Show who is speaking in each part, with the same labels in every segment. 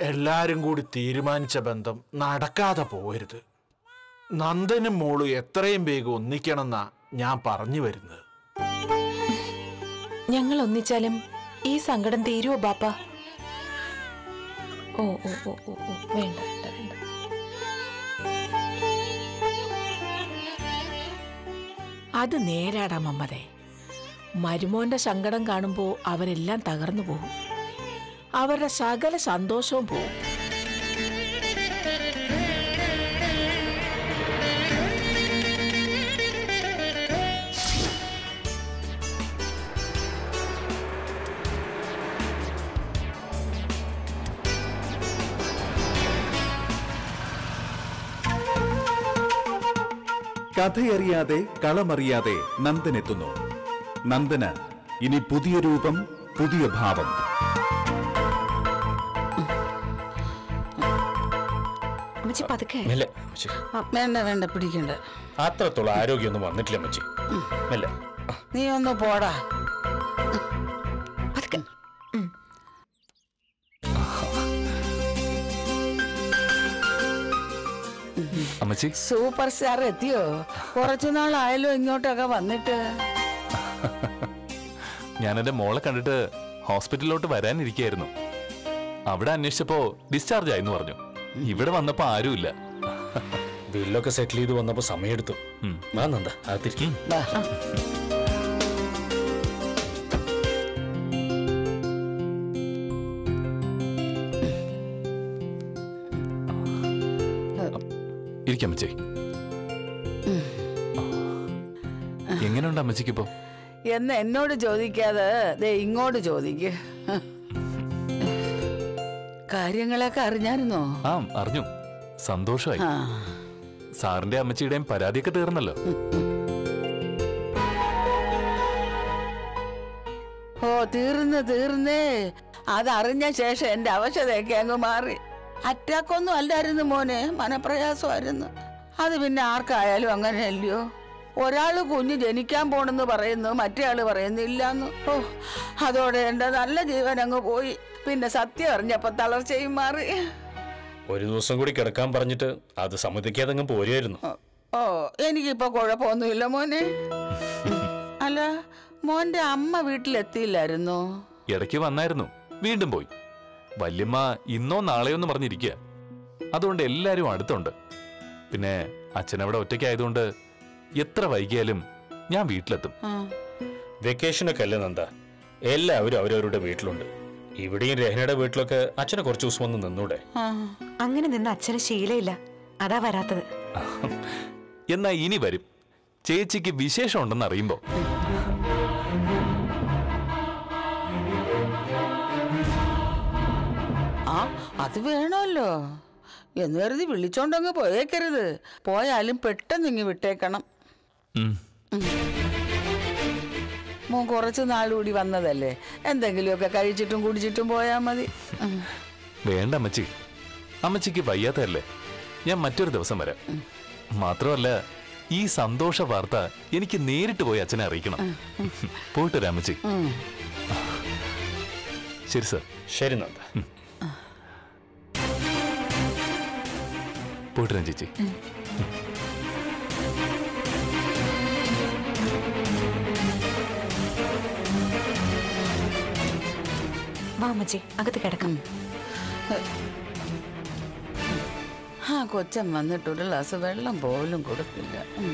Speaker 1: എല്ലാരും കൂടി തീരുമാനിച്ച ബന്ധം നടക്കാതെ പോകരുത് നന്ദനും മോളും എത്രയും വേഗം ഒന്നിക്കണമെന്നാ ഞാൻ പറഞ്ഞു വരുന്നത്
Speaker 2: ഞങ്ങൾ ഒന്നിച്ചാലും ഈ സങ്കടം തീരുവോ ബാപ്പ ഓ ഓ ഓ ഓ ഓ വേണ്ട വേണ്ട വേണ്ട
Speaker 3: അത് നേരാടാ മമ്മതെ മരുമോന്റെ സങ്കടം കാണുമ്പോൾ അവരെല്ലാം തകർന്നു പോകും അവരുടെ സകല സന്തോഷവും പോകും
Speaker 4: കഥയറിയാതെ കളമറിയാതെ നന്ദനെത്തുന്നു നന്ദന് ഇനി പുതിയ രൂപം പുതിയ ഭാവം
Speaker 2: അമ്മച്ചി പതുക്കെ
Speaker 5: മെല്ലെ അമ്മച്ചി
Speaker 6: ആ, വേണ്ട വേണ്ട പിടിക്കണ്ട
Speaker 5: അത്രത്തോളം ആരോഗ്യമൊന്നും വന്നിട്ടില്ല അമ്മച്ചി മെല്ലെ
Speaker 6: നീ ഒന്ന് പോടാ
Speaker 2: പതുക്കെ
Speaker 7: അമ്മച്ചി
Speaker 6: സൂപ്പർ സ്റ്റാർ എത്തിയോ കുറച്ചു നാളായാലും ഇങ്ങോട്ടൊക്കെ വന്നിട്ട്
Speaker 7: ഞാൻ എന്റെ മോളെ കണ്ടിട്ട് ഹോസ്പിറ്റലിലോട്ട് വരാനിരിക്കായിരുന്നു അവിടെ അന്വേഷിച്ചപ്പോ ഡിസ്ചാർജ് ആയെന്ന് പറഞ്ഞു ഇവിടെ വന്നപ്പോ ആരുമില്ല
Speaker 5: ബില്ലൊക്കെ സെറ്റിൽ ചെയ്ത് വന്നപ്പോ സമയമെടുത്തു
Speaker 7: ഉം.
Speaker 5: വാ നന്ദ അകത്തിരിക്കും
Speaker 6: ദാ,
Speaker 7: ഇരിക്കാം അമ്മച്ചി എങ്ങനെയുണ്ട് അമ്മച്ചിക്കിപ്പോ
Speaker 6: എന്ന് എന്നോട് ചോദിക്കാതെ ദേ ഇങ്ങോട്ട് ചോദിക്ക് കാര്യങ്ങളൊക്കെ അറിഞ്ഞായിരുന്നോ
Speaker 7: ആ അറിഞ്ഞു സന്തോഷമായി
Speaker 6: ആ
Speaker 7: സാറിന്റെ അമ്മച്ചിയുടെയും പരാതിയൊക്കെ തീർന്നല്ലോ
Speaker 6: ഓ തീർന്ന് തീർന്നേ അതറിഞ്ഞ ശേഷം എന്റെ അവശതയൊക്കെ അങ്ങ് മാറി അറ്റാക്കൊന്നും അല്ലായിരുന്നു മോനെ മനപ്രയാസമായിരുന്നു അത് പിന്നെ ആർക്കായാലും അങ്ങനെയല്ലയോ ഒരാള് കുഞ്ഞ് ജനിക്കാൻ പോണെന്ന് പറയുന്നു മറ്റേ ആള് പറയുന്നു ഇല്ലാന്ന് ഓ അതോടെ എന്റെ നല്ല ജീവൻ അങ്ങ് പോയി പിന്നെ സത്യം അറിഞ്ഞപ്പോ തളർച്ചയും മാറി
Speaker 5: ഒരു ദിവസം കൂടി കിടക്കാൻ പറഞ്ഞിട്ട് അത് സമ്മതിക്കാതെ അങ്ങ് പോരുമായിരുന്നു
Speaker 6: ഓ, ഓ എനിക്കിപ്പോ കുഴപ്പമൊന്നുമില്ല മോനെ അല്ല മോന്റെ അമ്മ വീട്ടിലെത്തിയില്ലായിരുന്നോ
Speaker 7: ഇടയ്ക്ക് വന്നായിരുന്നു വീണ്ടും പോയി വല്യമ്മ ഇന്നോ നാളെയോ എന്ന് പറഞ്ഞിരിക്കുക അതുകൊണ്ട് എല്ലാരും അടുത്തുണ്ട് പിന്നെ അച്ഛനവിടെ ഒറ്റയ്ക്കായതുകൊണ്ട് എത്ര വൈകിയാലും ഞാൻ വീട്ടിലെത്തും
Speaker 6: ആ
Speaker 5: വെക്കേഷനൊക്കെ അല്ലേ നന്ദ എല്ലാവരും അവരവരുടെ വീട്ടിലുണ്ട് ഇവിടെയും രഹനയുടെ വീട്ടിലൊക്കെ അച്ഛനെ കുറച്ച് ദിവസം വന്ന് നിന്നൂടെ
Speaker 6: ആ
Speaker 2: അങ്ങനെ നിന്ന് അച്ഛന് ശീലയില്ല അതാ വരാത്തത്
Speaker 7: എന്നാ ഇനി വരും ചേച്ചിക്ക് വിശേഷം ഉണ്ടെന്ന് അറിയുമ്പോ
Speaker 6: ആ അത് വേണമല്ലോ എന്ന് കരുതി വിളിച്ചോണ്ടങ്ങ് പോയേക്കരുത് പോയാലും പെട്ടെന്ന് ഇങ്ങ് വിട്ടേക്കണം
Speaker 7: ഉം.
Speaker 6: മോൻ കുറച്ച് നാളുകൂടി വന്നതല്ലേ എന്തെങ്കിലുമൊക്കെ കഴിച്ചിട്ടും കുടിച്ചിട്ടും പോയാൽ മതി ഉം.
Speaker 7: വേണ്ട അമ്മച്ചി അമ്മച്ചിക്ക് വയ്യാത്തതല്ലേ ഞാൻ മറ്റൊരു ദിവസം വരാം മാത്രമല്ല ഈ സന്തോഷ വാർത്ത എനിക്ക് നേരിട്ട് പോയി അച്ഛനെ അറിയിക്കണം പോയിട്ട് വരാം അമ്മച്ചി
Speaker 6: ഉം.
Speaker 7: ശരി സർ
Speaker 5: ശരി നന്ദ
Speaker 7: പോയിട്ട് വരാം ചേച്ചി
Speaker 2: വാ അമ്മച്ചി അകത്ത് കിടക്കാം
Speaker 6: ആ കൊച്ചൻ വന്നിട്ട് ഒരു ഗ്ലാസ് വെള്ളം പോലും കൊടുക്കില്ല ഉം.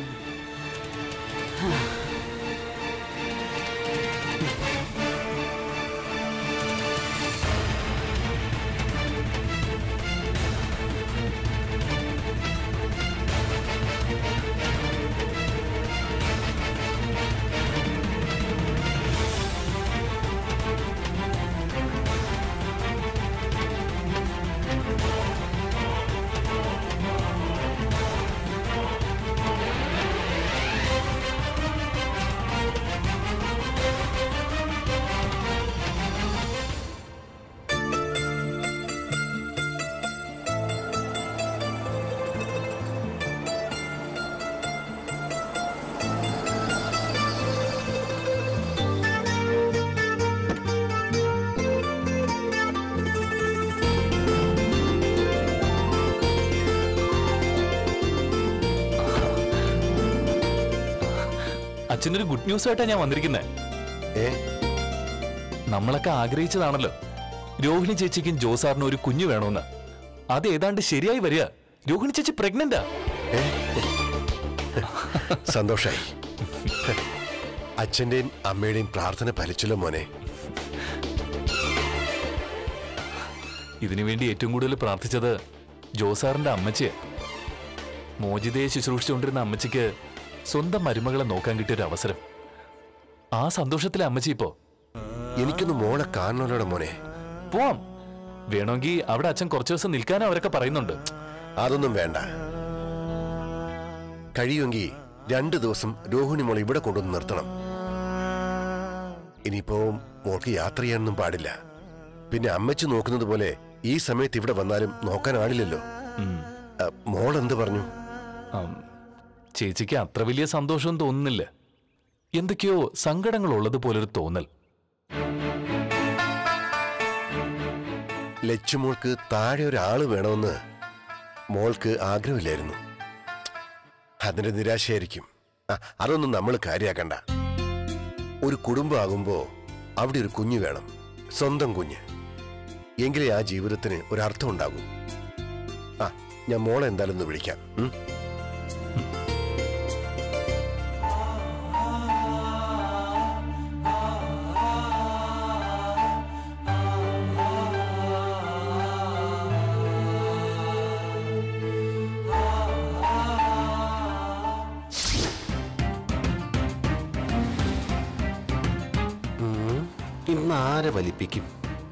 Speaker 7: അച്ഛനൊരു ഗുഡ് ന്യൂസ് ആയിട്ടാ ഞാൻ വന്നിരിക്കുന്നത്
Speaker 8: ഏ
Speaker 7: നമ്മളൊക്കെ ആഗ്രഹിച്ചതാണല്ലോ രോഹിണി ചേച്ചിക്കും ജോസാറിനും ഒരു കുഞ്ഞു വേണമെന്ന് അത് ഏതാണ്ട് ശരിയായി വരിക രോഹിണി ചേച്ചി പ്രഗ്നന്റാ
Speaker 8: സന്തോഷായി അച്ഛന്റെയും അമ്മയുടെയും പ്രാർത്ഥന ഫലിച്ചല്ലോ മോനെ
Speaker 7: ഇതിനു വേണ്ടി ഏറ്റവും കൂടുതൽ പ്രാർത്ഥിച്ചത് ജോസാറിന്റെ അമ്മച്ചിയെ മോചിതയെ ശുശ്രൂഷിച്ചുകൊണ്ടിരുന്ന അമ്മച്ചിക്ക് സ്വന്തം മരുമകളെ നോക്കാൻ കിട്ടിയ ഒരു അവസരം ആ സന്തോഷത്തിലെ അമ്മച്ചി ഇപ്പോ
Speaker 8: എനിക്കൊന്ന് മോളെ കാണണമല്ലോടെ മോനെ
Speaker 7: പോവാം വേണമെങ്കിൽ അവിടെ അച്ഛൻ കുറച്ചു ദിവസം നിൽക്കാനും അവരൊക്കെ പറയുന്നുണ്ട്
Speaker 8: അതൊന്നും വേണ്ട കഴിയുമെങ്കിൽ രണ്ടു ദിവസം രോഹിണി മോളെ ഇവിടെ കൊണ്ടുവന്ന് നിർത്തണം ഇനിയിപ്പോ മോൾക്ക് യാത്ര ചെയ്യാനൊന്നും പാടില്ല പിന്നെ അമ്മച്ചി നോക്കുന്നത് പോലെ ഈ സമയത്ത് ഇവിടെ വന്നാലും നോക്കാൻ ആളില്ലല്ലോ
Speaker 7: ഉം.
Speaker 8: മോൾ എന്ത് പറഞ്ഞു
Speaker 7: ആം, ചേച്ചിക്ക് അത്ര വലിയ സന്തോഷം തോന്നുന്നില്ല എന്തൊക്കെയോ സങ്കടങ്ങൾ ഉള്ളതുപോലൊരു തോന്നൽ
Speaker 8: ലച്ചുമോൾക്ക് താഴെ ഒരാള് വേണമെന്ന് മോൾക്ക് ആഗ്രഹമില്ലായിരുന്നു അതിന്റെ നിരാശയായിരിക്കും ആ, അതൊന്നും നമ്മൾ കാര്യാക്കണ്ട ഒരു കുടുംബമാകുമ്പോ അവിടെ ഒരു കുഞ്ഞ് വേണം സ്വന്തം കുഞ്ഞ് എങ്കിലേ ആ ജീവിതത്തിന് ഒരർത്ഥം ഉണ്ടാകൂ ആ ഞാൻ മോളെ എന്തായാലും ഒന്ന് വിളിക്കാം ഉം? ഇന്ന് ആരെ വലിപ്പിക്കും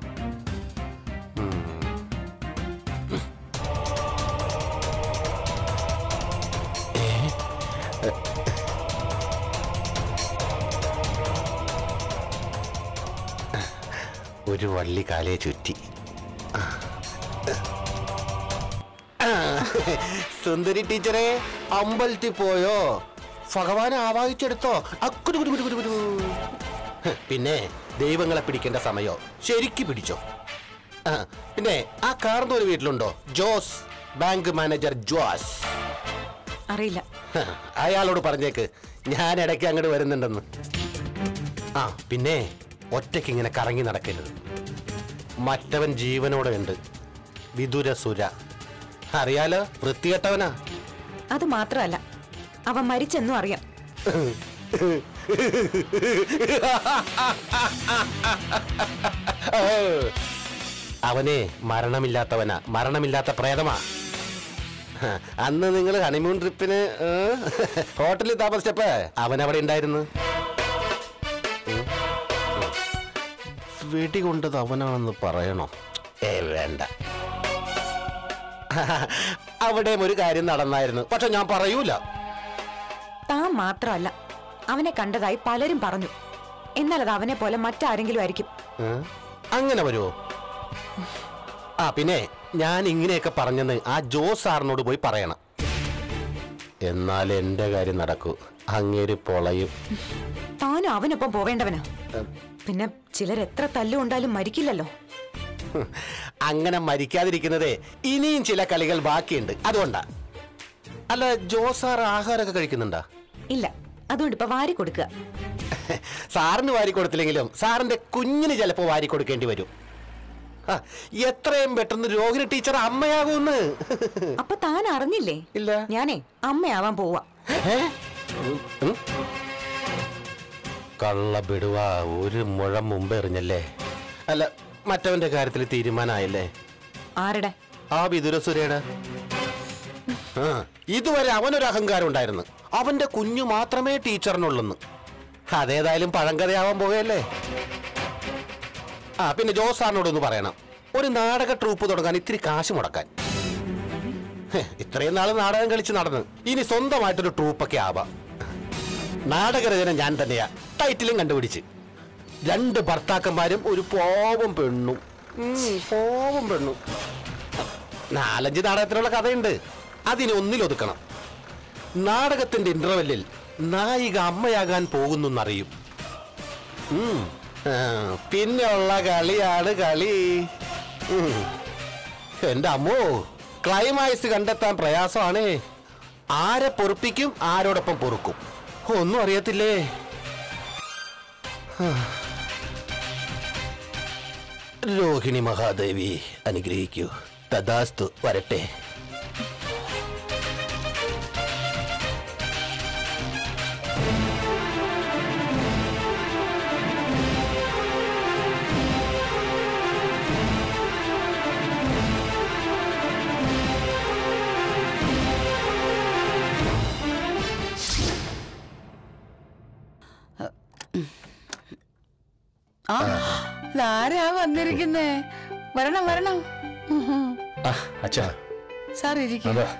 Speaker 8: ഒരു വള്ളി കാലയെ ചുറ്റി സുന്ദരി ടീച്ചറെ അമ്പലത്തിൽ പോയോ ഭഗവാനെ ആവാഹിച്ചെടുത്തോ അക്കുരു കുരു കുരു കുരു കുരു. ഹ്, പിന്നെ ദൈവങ്ങളെ പിടിക്കേണ്ട സമയോ ശരിക്ക് പിടിച്ചോ ആ, പിന്നെ ആ കാർന്ന ഒരു വീട്ടിലുണ്ടോ ജോസ് ബാങ്ക് മാനേജർ ജോസ്
Speaker 2: അറിയില്ല
Speaker 8: ഹ, അയാളോട് പറഞ്ഞേക്ക് ഞാൻ ഇടയ്ക്ക് അങ്ങോട്ട് വരുന്നുണ്ടെന്ന് ആ പിന്നെ ഒറ്റയ്ക്ക് ഇങ്ങനെ കറങ്ങി നടക്കരുത് മറ്റവൻ ജീവനോടെ ഉണ്ട് വിദുരസുര അറിയാലോ വൃത്തികെട്ടവനാ
Speaker 2: അത് മാത്രമല്ല അവൻ മരിച്ചെന്നും അറിയാം
Speaker 8: അവനെ മരണമില്ലാത്തവനാ മരണമില്ലാത്ത പ്രേതമാ ഹ, അന്ന് നിങ്ങൾ ഹണിമൂൺ ട്രിപ്പിന് ഏ, ഹോട്ടലിൽ താമസിച്ചപ്പോ അവൻ അവിടെ ഉണ്ടായിരുന്നു ഉം, ഉം. വെടികൊണ്ടത് അവനാണെന്ന് പറയണോ ഏ വേണ്ട അവിടെയും ഒരു കാര്യം നടന്നായിരുന്നു പക്ഷെ ഞാൻ പറയൂല
Speaker 2: താൻ മാത്രമല്ല അവനെ കണ്ടതായി പലരും പറഞ്ഞു എന്നാൽ അത് അവനെ പോലെ മറ്റാരെങ്കിലും ആയിരിക്കും
Speaker 8: ഏ? അങ്ങനെ വരുമോ ആ പിന്നെ ഞാൻ ഇങ്ങനെയൊക്കെ പറഞ്ഞെന്ന് ആ ജോ സാറിനോട് പോയി പറയണം എന്നാൽ എന്റെ കാര്യം നടക്കൂ അങ്ങേര് പൊളയും
Speaker 2: താനും അവനൊപ്പം പോവേണ്ടവനാ പിന്നെ ചിലർ എത്ര തല്ലുകൊണ്ടാലും മരിക്കില്ലല്ലോ
Speaker 8: ഹും, അങ്ങനെ മരിക്കാതിരിക്കുന്നതേ ഇനിയും ചില കളികൾ ബാക്കിയുണ്ട് അതുകൊണ്ടാ അല്ല ജോ സാർ ആഹാരമൊക്കെ കഴിക്കുന്നുണ്ടാ
Speaker 2: ഇല്ല അതുകൊണ്ട് ഇപ്പൊ വാരി കൊടുക്കുക
Speaker 8: സാറിന് വാരി കൊടുത്തില്ലെങ്കിലും സാറിന്റെ കുഞ്ഞിന് ചിലപ്പോ വാരി കൊടുക്കേണ്ടി വരും ആ, എത്രയും പെട്ടെന്ന് രോഹിണി ടീച്ചർ അമ്മയാകൂന്ന്
Speaker 2: അപ്പൊ താൻ അറിഞ്ഞില്ലേ
Speaker 8: ഇല്ല.
Speaker 2: ഞാനേ അമ്മയാവാൻ പോവാ
Speaker 8: ഏ? ഉം, ഉം. കള്ള ബിടുവ ഒരു മുഴം മുമ്പ് എറിഞ്ഞല്ലേ അല്ല മറ്റവന്റെ കാര്യത്തിൽ തീരുമാനമായല്ലേ
Speaker 2: ആരുടെ
Speaker 8: ആ വിദുരസുരയുടെ ആ, ഇതുവരെ അവനൊരു അഹങ്കാരം ഉണ്ടായിരുന്നു അവന്റെ കുഞ്ഞു മാത്രമേ ടീച്ചറിനുള്ളെന്ന് അതേതായാലും പഴങ്കഥയാവാൻ പോവുകയല്ലേ ആ പിന്നെ ജോസ് സാറിനോടൊന്ന് പറയണം ഒരു നാടക ട്രൂപ്പ് തുടങ്ങാൻ ഇത്തിരി കാശ് മുടക്കാൻ ഹെ, ഇത്രയും നാള് നാടകം കളിച്ച് നടന്ന് ഇനി സ്വന്തമായിട്ടൊരു ട്രൂപ്പൊക്കെ ആവാം നാടകരചന ഞാൻ തന്നെയാ ടൈറ്റിലും കണ്ടുപിടിച്ച് രണ്ട് ഭർത്താക്കന്മാരും ഒരു പോവം പെണ്ണും ഉം, പോവം പെണ്ണും നാലഞ്ച് നാടകത്തിലുള്ള കഥയുണ്ട് അതിനെ ഒന്നിലൊതുക്കണം നാടകത്തിന്റെ ഇന്റർവെല്ലിൽ നായിക അമ്മയാകാൻ പോകുന്നറിയും പിന്നെയുള്ള കളിയാണ് കളി ഉം. എന്റെ അമ്മോ ക്ലൈമാക്സ് കണ്ടെത്താൻ പ്രയാസമാണേ ആരെ പൊറുപ്പിക്കും ആരോടൊപ്പം പൊറുക്കും ഒന്നും അറിയത്തില്ലേ രോഹിണി മഹാദേവി അനുഗ്രഹിക്കൂ തഥാസ്തു വരട്ടെ
Speaker 6: ആ ഇതാരാ വന്നിരിക്കുന്നേ വരണം വരണം ഉഹും.
Speaker 5: ആ അച്ഛാ
Speaker 6: സാർ ഇരിക്കും
Speaker 5: അതാ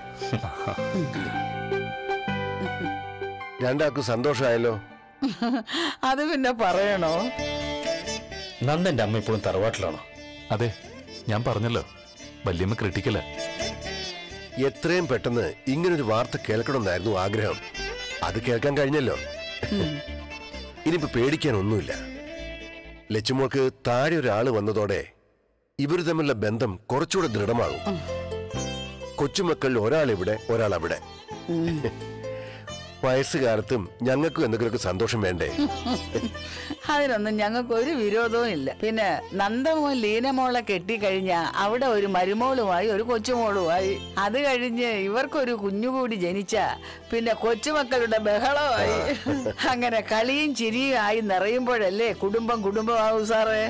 Speaker 9: രണ്ടാൾക്കും സന്തോഷമായല്ലോ
Speaker 6: അത് പിന്നെ പറയണോ
Speaker 5: നന്ദന്റെ അമ്മ ഇപ്പോഴും തറവാട്ടിലാണോ
Speaker 7: അതെ ഞാൻ പറഞ്ഞല്ലോ വല്യമ്മ ക്രിട്ടിക്കല
Speaker 9: എത്രയും പെട്ടെന്ന് ഇങ്ങനൊരു വാർത്ത കേൾക്കണമെന്നായിരുന്നു ആഗ്രഹം അത് കേൾക്കാൻ കഴിഞ്ഞല്ലോ ഇനിയിപ്പോ പേടിക്കാനൊന്നുമില്ല ലച്ചുമോൾക്ക് താഴെ ഒരാള് വന്നതോടെ ഇവര് തമ്മിലുള്ള ബന്ധം കുറച്ചുകൂടെ ദൃഢമാകും കൊച്ചുമക്കളിൽ ഒരാൾ ഇവിടെ ഒരാൾ അവിടെ വയസ്സുകാലത്തും ഞങ്ങൾക്കും എന്തെങ്കിലുമൊക്കെ സന്തോഷം വേണ്ടേ
Speaker 6: അതിനൊന്നും ഞങ്ങൾക്ക് ഒരു വിരോധവും ഇല്ല പിന്നെ നന്ദമോൻ ലീനമോളെ കെട്ടിക്കഴിഞ്ഞ അവിടെ ഒരു മരുമോളുമായി ഒരു കൊച്ചുമോളുമായി അത് കഴിഞ്ഞ് ഇവർക്കൊരു കുഞ്ഞുകൂടി ജനിച്ച പിന്നെ കൊച്ചുമക്കളുടെ ബഹളമായി അങ്ങനെ കളിയും ചിരിയും ആയി നിറയുമ്പോഴല്ലേ കുടുംബം കുടുംബമാവും സാറേ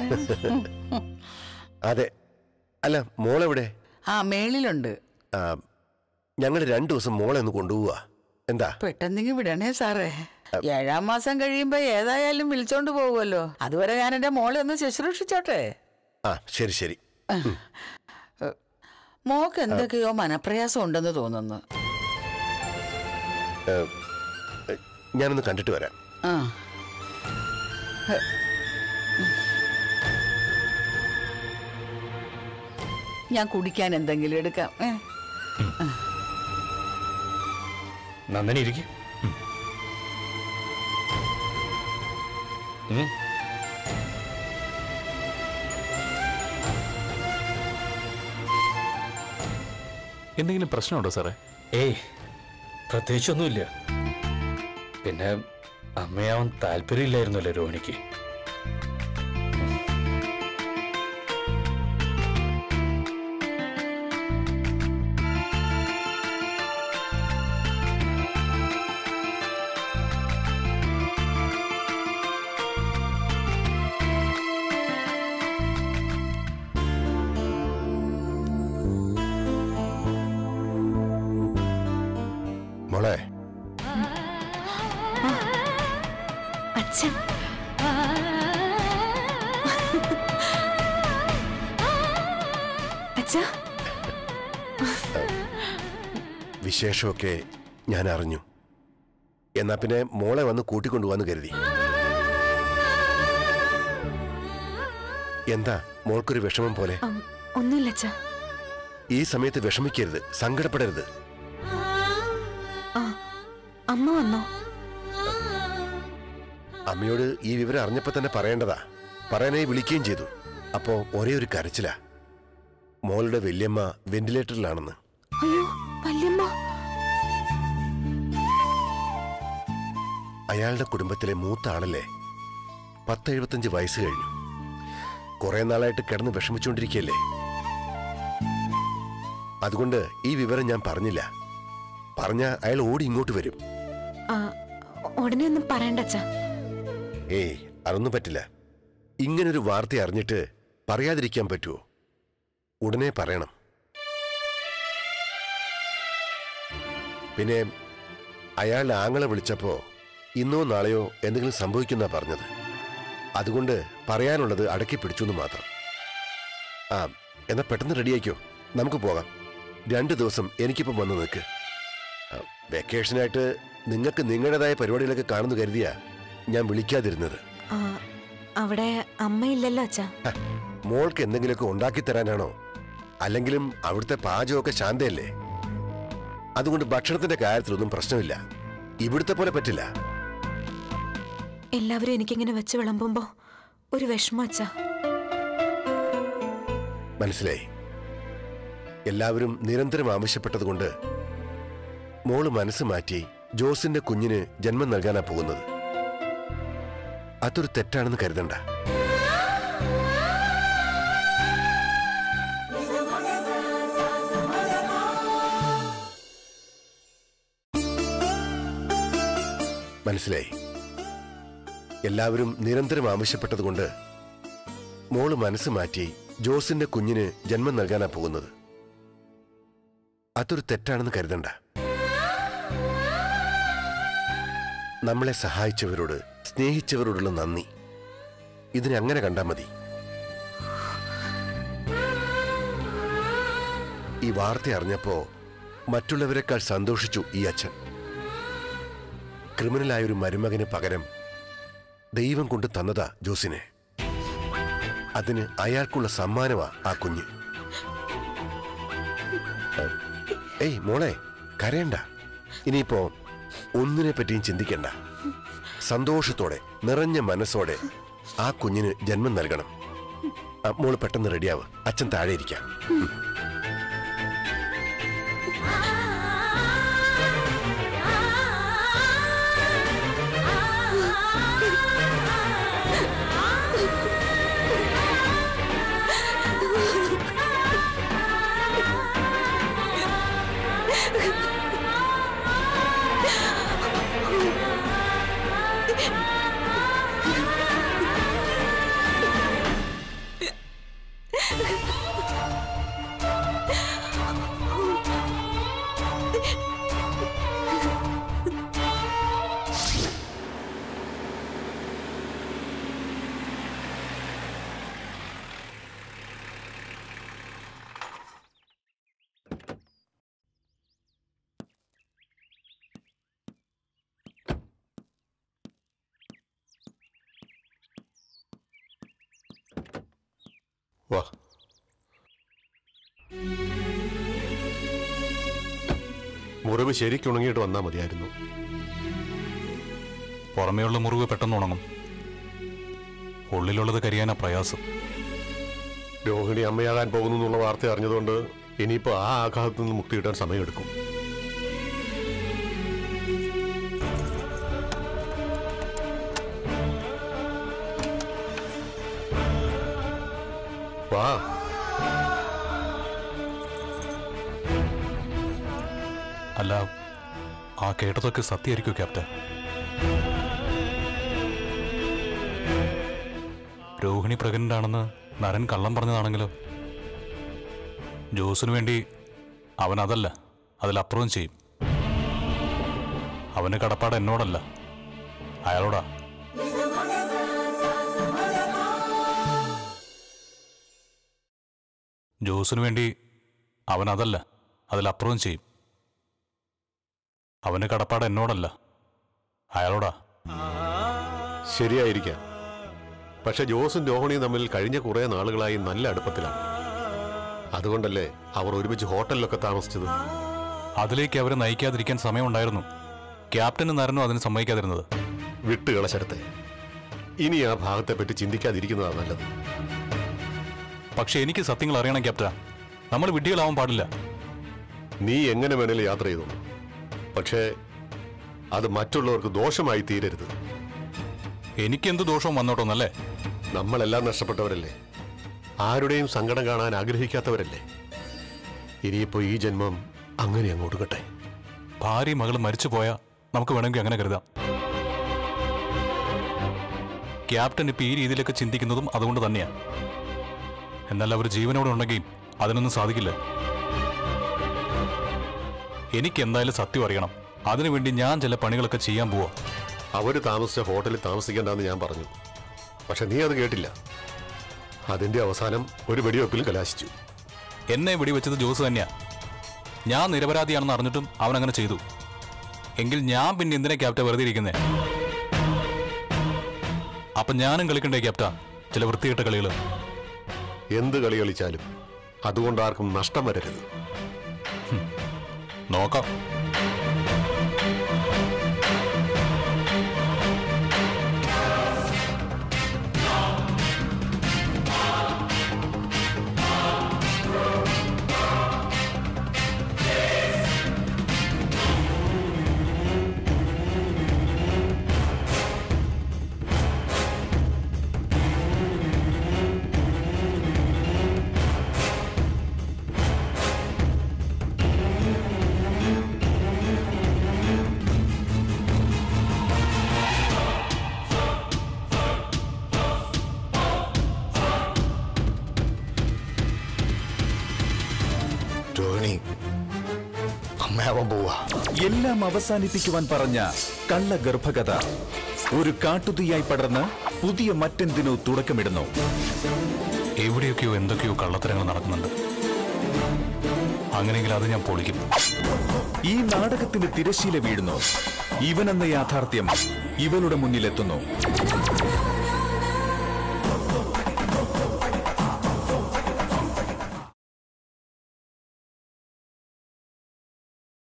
Speaker 9: അതെ അല്ല മോളെവിടെ
Speaker 6: ആ മേളിലുണ്ട്
Speaker 9: ആ, ഞങ്ങൾ രണ്ടു ദിവസം മോളെ ഒന്ന് കൊണ്ടുപോവാ എന്താ
Speaker 6: പെട്ടെന്നെങ്കിൽ വിടണേ സാറേ ഏഴാം മാസം കഴിയുമ്പോ ഏതായാലും വിളിച്ചോണ്ട് പോകുമല്ലോ അതുവരെ ഞാൻ എന്റെ മോളെ ഒന്ന് ശുശ്രൂഷിച്ചോട്ടെ
Speaker 9: ആ ശരി ശരി
Speaker 6: മോക്ക് എന്തൊക്കെയോ മനപ്രയാസം ഉണ്ടെന്ന് തോന്നുന്നു
Speaker 9: ഞാനൊന്ന് കണ്ടിട്ട് വരാം
Speaker 6: ആ ഞാൻ കുടിക്കാൻ എന്തെങ്കിലും എടുക്കാം ഏ?
Speaker 5: നന്ദനി ഇരിക്കും
Speaker 7: എന്തെങ്കിലും പ്രശ്നമുണ്ടോ സാറേ
Speaker 5: ഏയ് പ്രത്യേകിച്ചൊന്നുമില്ല പിന്നെ അമ്മയാവാൻ താല്പര്യമില്ലായിരുന്നല്ലോ രോഹിണിക്ക്
Speaker 9: മോളെ
Speaker 2: അച്ഛൻ അച്ഛാ
Speaker 9: വിശേഷമൊക്കെ ഞാൻ അറിഞ്ഞു എന്നാ പിന്നെ മോളെ വന്ന് കൂട്ടിക്കൊണ്ടുപോവാന്ന് കരുതി എന്താ മോൾക്കൊരു വിഷമം പോലെ
Speaker 2: ഉം, ഒന്നുമില്ല അച്ഛാ
Speaker 9: ഈ സമയത്ത് വിഷമിക്കരുത് സങ്കടപ്പെടരുത്
Speaker 2: ആ അമ്മ വന്നോ
Speaker 9: അമ്മയോട് ഈ വിവരം അറിഞ്ഞപ്പോ തന്നെ പറയേണ്ടതാ പറയാനായി വിളിക്കുകയും ചെയ്തു അപ്പോ ഒരേ ഒരു കരച്ചിലാ മോളുടെ വല്യമ്മ വെന്റിലേറ്ററിലാണെന്ന്
Speaker 2: അയ്യോ വല്യമ്മ
Speaker 9: അയാളുടെ കുടുംബത്തിലെ മൂത്ത ആളല്ലേ പത്ത് എഴുപത്തഞ്ച് വയസ്സ് കഴിഞ്ഞു കുറെ നാളായിട്ട് കിടന്ന് വിഷമിച്ചുകൊണ്ടിരിക്കുകയല്ലേ അതുകൊണ്ട് ഈ വിവരം ഞാൻ പറഞ്ഞില്ല പറഞ്ഞ അയാൾ ഓടി ഇങ്ങോട്ട് വരും
Speaker 2: ആ, ഉടനെ ഒന്നും പറയണ്ട അച്ഛാ
Speaker 9: ഏയ് അതൊന്നും പറ്റില്ല ഇങ്ങനൊരു വാർത്ത അറിഞ്ഞിട്ട് പറയാതിരിക്കാൻ പറ്റുമോ ഉടനെ പറയണം പിന്നെ അയാളുടെ ആങ്ങളെ വിളിച്ചപ്പോ ഇന്നോ നാളെയോ എന്തെങ്കിലും സംഭവിക്കുന്ന പറഞ്ഞത് അതുകൊണ്ട് പറയാനുള്ളത് അടക്കി പിടിച്ചു എന്ന് മാത്രം ആ എന്നാ പെട്ടെന്ന് റെഡിയാക്കോ നമുക്ക് പോകാം രണ്ടു ദിവസം എനിക്കിപ്പം വന്ന് നിൽക്ക് ആ, വെക്കേഷനായിട്ട് നിങ്ങൾക്ക് നിങ്ങളുടേതായ പരിപാടികളൊക്കെ കാണുന്നു കരുതിയാ ഞാൻ വിളിക്കാതിരുന്നത്
Speaker 2: ആ, അവിടെ അമ്മയില്ലല്ലോ അച്ഛാ
Speaker 9: ഹ, മോൾക്ക് എന്തെങ്കിലുമൊക്കെ ഉണ്ടാക്കി തരാനാണോ അല്ലെങ്കിലും അവിടുത്തെ പാചകമൊക്കെ ശാന്തയല്ലേ അതുകൊണ്ട് ഭക്ഷണത്തിന്റെ കാര്യത്തിലൊന്നും പ്രശ്നമില്ല ഇവിടുത്തെ പോലെ പറ്റില്ല
Speaker 2: എല്ലാവരും എനിക്കിങ്ങനെ വെച്ച് വിളമ്പുമ്പോ ഒരു വിഷമം അച്ഛാ
Speaker 9: മനസ്സിലായി എല്ലാവരും നിരന്തരം ആവശ്യപ്പെട്ടതുകൊണ്ട് മോള് മനസ്സ് മാറ്റി ജോസിന്റെ കുഞ്ഞിന് ജന്മം നൽകാനാ പോകുന്നത് അതൊരു തെറ്റാണെന്ന് കരുതണ്ട മനസ്സിലായി എല്ലാവരും നിരന്തരം ആവശ്യപ്പെട്ടതുകൊണ്ട് മോള് മനസ്സ് മാറ്റി ജോസിന്റെ കുഞ്ഞിന് ജന്മം നൽകാനാ പോകുന്നത് അതൊരു തെറ്റാണെന്ന് കരുതണ്ട നമ്മളെ സഹായിച്ചവരോട് സ്നേഹിച്ചവരോടുള്ള നന്ദി ഇതിനെ അങ്ങനെ കണ്ടാൽ മതി ഈ വാർത്ത അറിഞ്ഞപ്പോ മറ്റുള്ളവരെക്കാൾ സന്തോഷിച്ചു ഈ അച്ഛൻ ക്രിമിനലായ ഒരു മരുമകന് പകരം ദൈവം കൊണ്ട് തന്നതാ ജോസിനെ അതിന് അയാൾക്കുള്ള സമ്മാനമാ ആ കുഞ്ഞ് ഏയ് മോളെ കരയണ്ട ഇനിയിപ്പോ ഒന്നിനെ പറ്റിയും ചിന്തിക്കണ്ട സന്തോഷത്തോടെ നിറഞ്ഞ മനസ്സോടെ ആ കുഞ്ഞിന് ജന്മം നൽകണം ആ, മോള് പെട്ടെന്ന് റെഡിയാവ് അച്ഛൻ താഴെ ഇരിക്കാം ഉം.
Speaker 10: വാ മുറിവ് ശരിക്കുണങ്ങിയിട്ട് വന്നാൽ മതിയായിരുന്നു
Speaker 7: പുറമേയുള്ള മുറിവ് പെട്ടെന്ന് ഉണങ്ങും ഉള്ളിലുള്ളത് കരിയാനാ പ്രയാസം
Speaker 10: രോഹിണി അമ്മയാകാൻ പോകുന്നു എന്നുള്ള വാർത്ത അറിഞ്ഞതുകൊണ്ട് ഇനിയിപ്പോൾ ആ ആഘാതത്തിൽ നിന്ന് മുക്തി കിട്ടാൻ സമയമെടുക്കും വാ
Speaker 7: അല്ല ആ കേട്ടതൊക്കെ സത്യമായിരിക്കും ക്യാപ്റ്റൻ രോഹിണി പ്രഗ്നന്റ് ആണെന്ന് നരൻ കള്ളം പറഞ്ഞതാണെങ്കിലോ ജോസിനു വേണ്ടി അവൻ അതല്ല അതിലപ്പുറവും ചെയ്യും അവന് കടപ്പാട് എന്നോടല്ല അയാളോടാ ജോസിനു വേണ്ടി അവൻ അതല്ല അതിലപ്പുറവും ചെയ്യും അവന് കടപ്പാട് എന്നോടല്ല അയാളോടാ
Speaker 10: ശരിയായിരിക്കാം പക്ഷെ ജോസും രോഹിണിയും തമ്മിൽ കഴിഞ്ഞ കുറേ നാളുകളായി നല്ല അടുപ്പത്തിലാണ് അതുകൊണ്ടല്ലേ അവർ ഒരുമിച്ച് ഹോട്ടലിലൊക്കെ താമസിച്ചത്
Speaker 7: അതിലേക്ക് അവരെ നയിക്കാതിരിക്കാൻ സമയമുണ്ടായിരുന്നു ക്യാപ്റ്റന് നരനും അതിന് സമ്മതിക്കാതിരുന്നത്
Speaker 10: വിട്ടുകള ശരത്തെ ഇനി ആ ഭാഗത്തെപ്പറ്റി ചിന്തിക്കാതിരിക്കുന്നതാണ് നല്ലത്
Speaker 7: പക്ഷെ എനിക്ക് സത്യങ്ങൾ അറിയണം ക്യാപ്റ്റ നമ്മൾ വിഡ്ഢികളാവാൻ പാടില്ല
Speaker 10: നീ എങ്ങനെ വേണേലും യാത്ര ചെയ്തോളൂ പക്ഷേ അത് മറ്റുള്ളവർക്ക് ദോഷമായി തീരരുത്
Speaker 7: എനിക്കെന്ത് ദോഷവും വന്നോട്ടൊന്നല്ലേ
Speaker 10: നമ്മളെല്ലാം നഷ്ടപ്പെട്ടവരല്ലേ ആരുടെയും സങ്കടം കാണാൻ ആഗ്രഹിക്കാത്തവരല്ലേ ഇനിയിപ്പോ ഈ ജന്മം അങ്ങനെ അങ്ങോട്ട് കട്ടെ
Speaker 7: ഭാര്യയും മകളും മരിച്ചു പോയാൽ നമുക്ക് വേണമെങ്കിൽ അങ്ങനെ കരുതാം ക്യാപ്റ്റൻ ഇപ്പൊ ഈ രീതിയിലൊക്കെ ചിന്തിക്കുന്നതും അതുകൊണ്ട് തന്നെയാ എന്നാൽ അവർ ജീവനോടെ ഉണ്ടെങ്കിൽ അതിനൊന്നും സാധിക്കില്ല എനിക്ക് എന്തായാലും സത്യം അറിയണം അതിനുവേണ്ടി ഞാൻ ചില പണികളൊക്കെ ചെയ്യാൻ പോവാ
Speaker 10: അവര് താമസിച്ച ഹോട്ടലിൽ താമസിക്കേണ്ടെന്ന് ഞാൻ പറഞ്ഞു പക്ഷെ നീ അത് കേട്ടില്ല അതിന്റെ അവസാനം ഒരു വെടിവെപ്പിൽ കലാശിച്ചു
Speaker 7: എന്നെ വെടിവെച്ചത് ജോസ് തന്നെയാ ഞാൻ നിരപരാധിയാണെന്ന് അറിഞ്ഞിട്ടും അവൻ അങ്ങനെ ചെയ്തു എങ്കിൽ ഞാൻ പിന്നെ എന്തിനാ ക്യാപ്റ്റ വെറുതെ ഇരിക്കുന്നേ അപ്പൊ ഞാനും കളിക്കണ്ടേ ക്യാപ്റ്റ ചില വൃത്തികെട്ട കളികൾ
Speaker 10: എന്ത് കളി കളിച്ചാലും അതുകൊണ്ട് ആർക്കും നഷ്ടം വരരുത്
Speaker 7: നോക്കാം
Speaker 8: അവസാനിപ്പിക്കാനാവാൻ പോവാ
Speaker 4: എല്ലാം അവസാനിപ്പിക്കുവാൻ പറഞ്ഞ കള്ള ഗർഭകഥ ഒരു കാട്ടുതീയായി പടർന്ന് പുതിയ മറ്റെന്തിനോ തുടക്കമിടുന്നു
Speaker 7: എവിടെയൊക്കെയോ എന്തൊക്കെയോ കള്ളത്തരങ്ങൾ നടക്കുന്നുണ്ട് അങ്ങനെയെങ്കിൽ അത് ഞാൻ പൊളിക്കും
Speaker 4: ഈ നാടകത്തിന് തിരശീല വീഴുന്നു ഇവനെന്ന യാഥാർത്ഥ്യം ഇവളുടെ മുന്നിലെത്തുന്നു